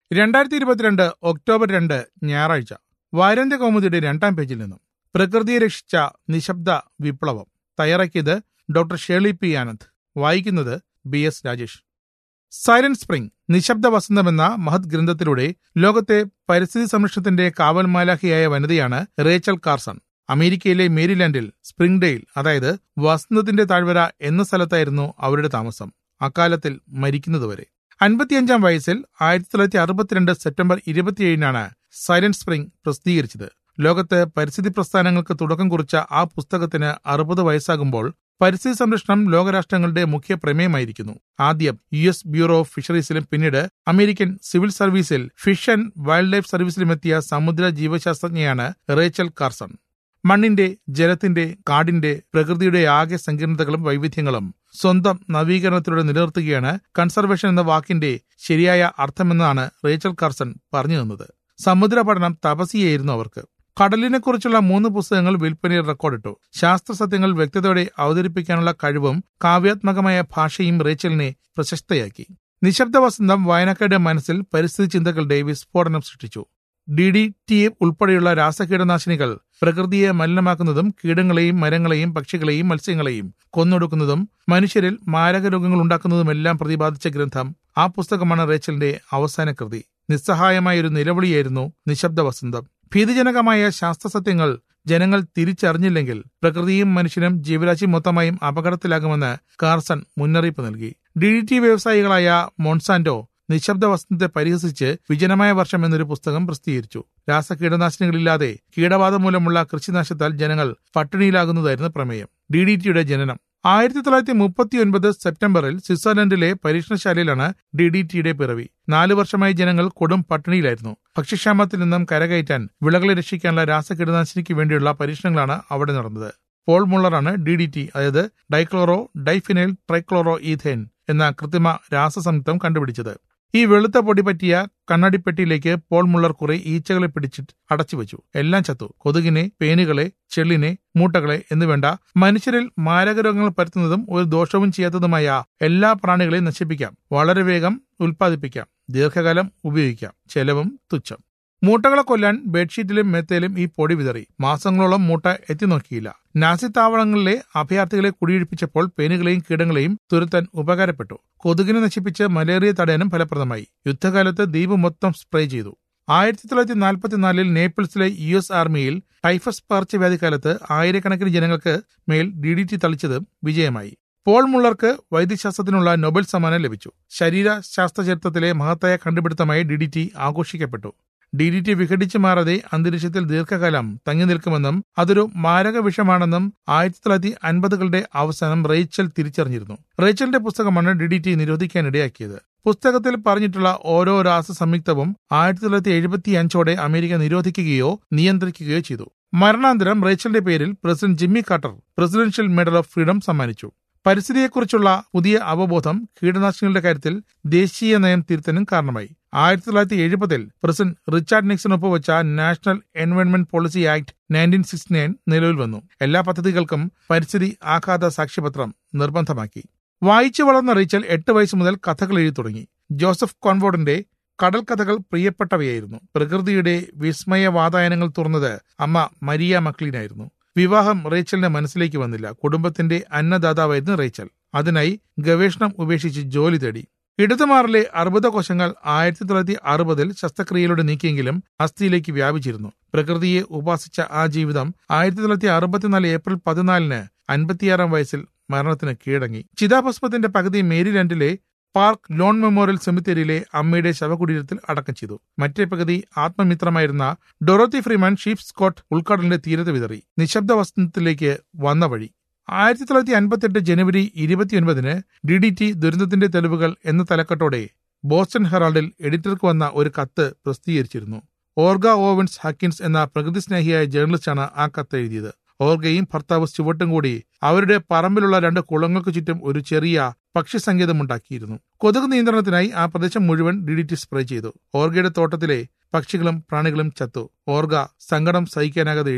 രണ്ടായിരത്തി ഇരുപത്തിരണ്ട് ഒക്ടോബർ രണ്ട് ഞായറാഴ്ച വാരാന്ത്യ കൗമുദിയുടെ രണ്ടാം പേജിൽ നിന്നും പ്രകൃതിയെ രക്ഷിച്ച നിശബ്ദ വിപ്ലവം തയ്യാറാക്കിയത് ഡോക്ടർ ഷേളി പി ആനന്ദ് വായിക്കുന്നത് B S Rajesh silent spring നിശബ്ദ വസന്തം എന്ന മഹത് ഗ്രന്ഥത്തിലൂടെ ലോകത്തെ പരിസ്ഥിതി സംരക്ഷണത്തിന്റെ കാവൽമാലാഖിയായ വനിതയാണ് റേച്ചൽ കാർസൺ അമേരിക്കയിലെ മേരിലാൻഡിൽ സ്പ്രിംഗ്ഡെയിൽ അതായത് വസന്തത്തിന്റെ താഴ്വര എന്ന സ്ഥലത്തായിരുന്നു അവരുടെ താമസം അക്കാലത്തിൽ മരിക്കുന്നതുവരെ അൻപത്തിയഞ്ചാം വയസ്സിൽ ആയിരത്തി തൊള്ളായിരത്തി അറുപത്തിരണ്ട് സെപ്റ്റംബർ ഇരുപത്തിയേഴിനാണ് സൈലന്റ് സ്പ്രിംഗ് പ്രസിദ്ധീകരിച്ചത് ലോകത്ത് പരിസ്ഥിതി പ്രസ്ഥാനങ്ങൾക്ക് തുടക്കം കുറിച്ച ആ പുസ്തകത്തിന് അറുപത് വയസ്സാകുമ്പോൾ പരിസ്ഥിതി സംരക്ഷണം ലോകരാഷ്ട്രങ്ങളുടെ മുഖ്യ പ്രമേയമായിരിക്കുന്നു ആദ്യം യു എസ് ബ്യൂറോ ഓഫ് ഫിഷറീസിലും പിന്നീട് അമേരിക്കൻ സിവിൽ സർവീസിൽ ഫിഷ് ആൻഡ് വൈൽഡ് ലൈഫ് സർവീസിലും എത്തിയ സമുദ്ര ജീവശാസ്ത്രജ്ഞയാണ് റേച്ചൽ കാർസൺ മണ്ണിന്റെ ജലത്തിന്റെ കാടിന്റെ പ്രകൃതിയുടെ ആകെ സങ്കീർണതകളും വൈവിധ്യങ്ങളും സ്വന്തം നവീകരണത്തിലൂടെ നിലനിർത്തുകയാണ് കൺസർവേഷൻ എന്ന വാക്കിന്റെ ശരിയായ അർത്ഥമെന്നാണ് റേച്ചൽ കാർസൺ പറഞ്ഞു തന്നത് സമുദ്ര പഠനം തപസിയായിരുന്നു അവർക്ക് കടലിനെക്കുറിച്ചുള്ള മൂന്ന് പുസ്തകങ്ങൾ വിൽപ്പനയിൽ റെക്കോർഡിട്ടു ശാസ്ത്ര സത്യങ്ങൾ വ്യക്തതയോടെ അവതരിപ്പിക്കാനുള്ള കഴിവും കാവ്യാത്മകമായ ഭാഷയും റേച്ചലിനെ പ്രശസ്തയാക്കി നിശബ്ദ വസന്തം വായനക്കാരുടെ മനസ്സിൽ പരിസ്ഥിതി ചിന്തകളുടെ വിസ്ഫോടനം സൃഷ്ടിച്ചു ഡി ഡി ടി ഉൾപ്പെടെയുള്ള രാസകീടനാശിനികൾ പ്രകൃതിയെ മലിനമാക്കുന്നതും കീടങ്ങളെയും മരങ്ങളെയും പക്ഷികളെയും മത്സ്യങ്ങളെയും കൊന്നൊടുക്കുന്നതും മനുഷ്യരിൽ മാരക രോഗങ്ങൾ ഉണ്ടാക്കുന്നതുമെല്ലാം പ്രതിപാദിച്ച ഗ്രന്ഥം ആ പുസ്തകമാണ് റേച്ചലിന്റെ അവസാന കൃതി നിസ്സഹായമായ ഒരു നിലവിളിയായിരുന്നു നിശബ്ദ വസന്തം ഭീതിജനകമായ ശാസ്ത്രസത്യങ്ങൾ ജനങ്ങൾ തിരിച്ചറിഞ്ഞില്ലെങ്കിൽ പ്രകൃതിയും മനുഷ്യനും ജീവരാശി മൊത്തമായും അപകടത്തിലാകുമെന്ന് കാർസൺ മുന്നറിയിപ്പ് നൽകി ഡി ഡി ടി വ്യവസായികളായ മോൺസാന്റോ നിശബ്ദ വസന്തത്തെ പരിഹസിച്ച് വിജനമായ വർഷം എന്നൊരു പുസ്തകം പ്രസിദ്ധീകരിച്ചു രാസകീടനാശിനികളില്ലാതെ കീടബാധ മൂലമുള്ള കൃഷിനാശത്താൽ ജനങ്ങൾ പട്ടിണിയിലാകുന്നതായിരുന്നു പ്രമേയം ഡി ഡി ടിയുടെ ജനനം ആയിരത്തി തൊള്ളായിരത്തി മുപ്പത്തി ഒൻപത് സെപ്റ്റംബറിൽ സ്വിറ്റ്സർലൻഡിലെ പരീക്ഷണശാലയിലാണ് ഡി ഡി ടിയുടെ പിറവി നാലു വർഷമായി ജനങ്ങൾ കൊടും പട്ടിണിയിലായിരുന്നു ഭക്ഷ്യക്ഷാമത്തിൽ നിന്നും കരകയറ്റാൻ വിളകളെ രക്ഷിക്കാനുള്ള രാസകീടനാശിനിക്ക് വേണ്ടിയുള്ള പരീക്ഷണങ്ങളാണ് അവിടെ നടന്നത് പോൾ മുള്ളറാണ് ഡി ഡി ടി അതായത് ഡൈക്ലോറോ ഡൈഫിനൈൽ ട്രൈക്ലോറോ ഈഥേൻ എന്ന കൃത്രിമ രാസസംയുക്തം കണ്ടുപിടിച്ചത് ഈ വെളുത്ത പൊടി പറ്റിയ കണ്ണാടിപ്പെട്ടിയിലേക്ക് പോൾ മുള്ളർ കുറെ ഈച്ചകളെ പിടിച്ചിട്ട് അടച്ചു വെച്ചു എല്ലാം ചത്തു കൊതുകിനെ പേനുകളെ ചെള്ളിനെ മൂട്ടകളെ എന്നുവേണ്ട മനുഷ്യരിൽ മാരകരോഗങ്ങൾ പരത്തുന്നതും ഒരു ദോഷവും ചെയ്യാത്തതുമായ എല്ലാ പ്രാണികളെയും നശിപ്പിക്കാം വളരെ വേഗം ഉൽപ്പാദിപ്പിക്കാം ദീർഘകാലം ഉപയോഗിക്കാം ചെലവും തുച്ഛം മൂട്ടകളെ കൊല്ലാൻ ബെഡ്ഷീറ്റിലും മെത്തയിലും ഈ പൊടി വിതറി മാസങ്ങളോളം മൂട്ട എത്തി നോക്കിയില്ല നാസി താവളങ്ങളിലെ അഭയാർത്ഥികളെ കുടിയൊഴിപ്പിച്ചപ്പോൾ പേനുകളെയും കീടങ്ങളെയും തുരത്താൻ ഉപകാരപ്പെട്ടു കൊതുകിനെ നശിപ്പിച്ച് മലേറിയ തടയാനും ഫലപ്രദമായി യുദ്ധകാലത്ത് ദ്വീപ് മൊത്തം സ്പ്രേ ചെയ്തു ആയിരത്തി തൊള്ളായിരത്തി നാൽപ്പത്തിനാലിൽ നേപ്പിൾസിലെ യു എസ് ആർമിയിൽ ടൈഫസ് പകർച്ചവ്യാധിക്കാലത്ത് ആയിരക്കണക്കിന് ജനങ്ങൾക്ക് മേൽ ഡി ഡി ടി തളിച്ചതും വിജയമായി പോൾ മുള്ളർക്ക് വൈദ്യശാസ്ത്രത്തിനുള്ള നൊബൽ സമ്മാനം ലഭിച്ചു ശരീര ശാസ്ത്രചരിത്രത്തിലെ മഹത്തായ കണ്ടുപിടുത്തമായി ഡി ഡി ടി ആഘോഷിക്കപ്പെട്ടു ഡി ഡി ടി വിഘടിച്ചു മാറാതെ അന്തരീക്ഷത്തിൽ ദീർഘകാലം തങ്ങി നിൽക്കുമെന്നും അതൊരു മാരക വിഷമാണെന്നും ആയിരത്തി തൊള്ളായിരത്തി അൻപതുകളുടെ അവസാനം റേച്ചൽ തിരിച്ചറിഞ്ഞിരുന്നു റേച്ചലിന്റെ പുസ്തകമാണ് ഡി ഡി ടി നിരോധിക്കാനിടയാക്കിയത് പുസ്തകത്തിൽ പറഞ്ഞിട്ടുള്ള ഓരോ രാസസംയുക്തവും ആയിരത്തി തൊള്ളായിരത്തി എഴുപത്തി അഞ്ചോടെ അമേരിക്ക നിരോധിക്കുകയോ നിയന്ത്രിക്കുകയോ ചെയ്തു മരണാന്തരം റേച്ചലിന്റെ പേരിൽ president Jimmy Carter presidential medal of freedom സമ്മാനിച്ചു പരിസ്ഥിതിയെക്കുറിച്ചുള്ള പുതിയ അവബോധം കീടനാശിനികളുടെ കാര്യത്തിൽ ദേശീയ നയം തിരുത്തനും കാരണമായി ആയിരത്തി തൊള്ളായിരത്തി എഴുപതിൽ പ്രസിഡന്റ് റിച്ചാർഡ് നിക്സൺ ഒപ്പുവെച്ച national environment policy act nineteen sixty nine നിലവിൽ വന്നു എല്ലാ പദ്ധതികൾക്കും പരിസ്ഥിതി ആഘാത സാക്ഷ്യപത്രം നിർബന്ധമാക്കി വായിച്ചു വളർന്ന റീച്ചൽ എട്ട് വയസ്സ് മുതൽ കഥകൾ എഴുതി തുടങ്ങി ജോസഫ് കോൺവോർഡിന്റെ കടൽ കഥകൾ പ്രിയപ്പെട്ടവയായിരുന്നു പ്രകൃതിയുടെ വിസ്മയ വാതായനങ്ങൾ തുറന്നത് അമ്മ മരിയ മക്ലീനായിരുന്നു വിവാഹം റേച്ചലിന്റെ മനസ്സിലേക്ക് വന്നില്ല കുടുംബത്തിന്റെ അന്നദാതാവായിരുന്നു റേച്ചൽ അതിനായി ഗവേഷണം ഉപേക്ഷിച്ച് ജോലി തേടി ഇടതുമാറിലെ അർബുദ കോശങ്ങൾ ആയിരത്തി തൊള്ളായിരത്തി അറുപതിൽ ശസ്ത്രക്രിയയിലൂടെ നീക്കിയെങ്കിലും അസ്ഥിയിലേക്ക് വ്യാപിച്ചിരുന്നു പ്രകൃതിയെ ഉപാസിച്ച ആ ജീവിതം ആയിരത്തി തൊള്ളായിരത്തി അറുപത്തിനാല് ഏപ്രിൽ പതിനാലിന് അൻപത്തിയാറാം വയസ്സിൽ മരണത്തിന് കീഴടങ്ങി ചിതാഭസ്മത്തിന്റെ പകുതി മേരിലാൻഡിലെ പാർക്ക് ലോൺ മെമ്മോറിയൽ സെമിത്തേരിയിലെ അമ്മയുടെ ശവകുടീരത്തിൽ അടക്കം ചെയ്തു മറ്റേ പകുതി ആത്മമിത്രമായിരുന്ന ഡൊറോത്തി ഫ്രീമാൻ ഷീഫ് സ്കോട്ട് ഉൾക്കടലിന്റെ തീരത്ത് വിതറി നിശബ്ദ വസന്തത്തിലേക്ക് വന്ന വഴി ആയിരത്തി തൊള്ളായിരത്തി അൻപത്തെട്ട് ജനുവരി ഇരുപത്തിയൊൻപതിന് ഡി ഡി ടി ദുരന്തത്തിന്റെ തെളിവുകൾ എന്ന തലക്കെട്ടോടെ ബോസ്റ്റൺ ഹെറാൾഡിൽ എഡിറ്റർക്ക് വന്ന ഒരു കത്ത് പ്രസിദ്ധീകരിച്ചിരുന്നു ഓർഗ ഓവൻസ് ഹക്കിൻസ് എന്ന പ്രകൃതി സ്നേഹിയായ ജേർണലിസ്റ്റാണ് ആ കത്ത് എഴുതിയത് ഓർഗയും ഭർത്താവ് സ്റ്റുവർട്ടും കൂടി അവരുടെ പറമ്പിലുള്ള രണ്ട് കുളങ്ങൾക്ക് ചുറ്റും ഒരു ചെറിയ പക്ഷി സങ്കേതമുണ്ടാക്കിയിരുന്നു കൊതുക് നിയന്ത്രണത്തിനായി ആ പ്രദേശം മുഴുവൻ ഡി ഡി ടി സ്പ്രേ ചെയ്തു ഓർഗയുടെ തോട്ടത്തിലെ പക്ഷികളും പ്രാണികളും ചത്തു ഓർഗ സങ്കടം സഹിക്കാനാകാതെ എഴുതി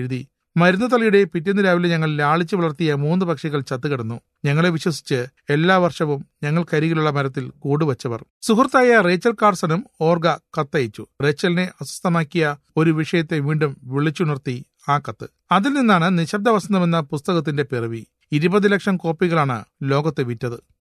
മരുന്ന് തളിയുടെ പിറ്റേന്ന് രാവിലെ ഞങ്ങൾ ലാളിച്ചു വളർത്തിയ മൂന്ന് പക്ഷികൾ ചത്തുകിടന്നു ഞങ്ങളെ വിശ്വസിച്ച് എല്ലാ വർഷവും ഞങ്ങൾക്കരികിലുള്ള മരത്തിൽ കൂടുവച്ചവർ സുഹൃത്തായ റേച്ചൽ കാർസണും ഓർഗ കത്തയച്ചു റേച്ചലിനെ അസ്വസ്ഥമാക്കിയ ഒരു വിഷയത്തെ വീണ്ടും വിളിച്ചുണർത്തി ആ കത്ത് അതിൽ നിന്നാണ് നിശബ്ദ വസന്തം എന്ന പുസ്തകത്തിന്റെ പിറവി ഇരുപത് ലക്ഷം കോപ്പികളാണ് ലോകത്ത് വിറ്റത്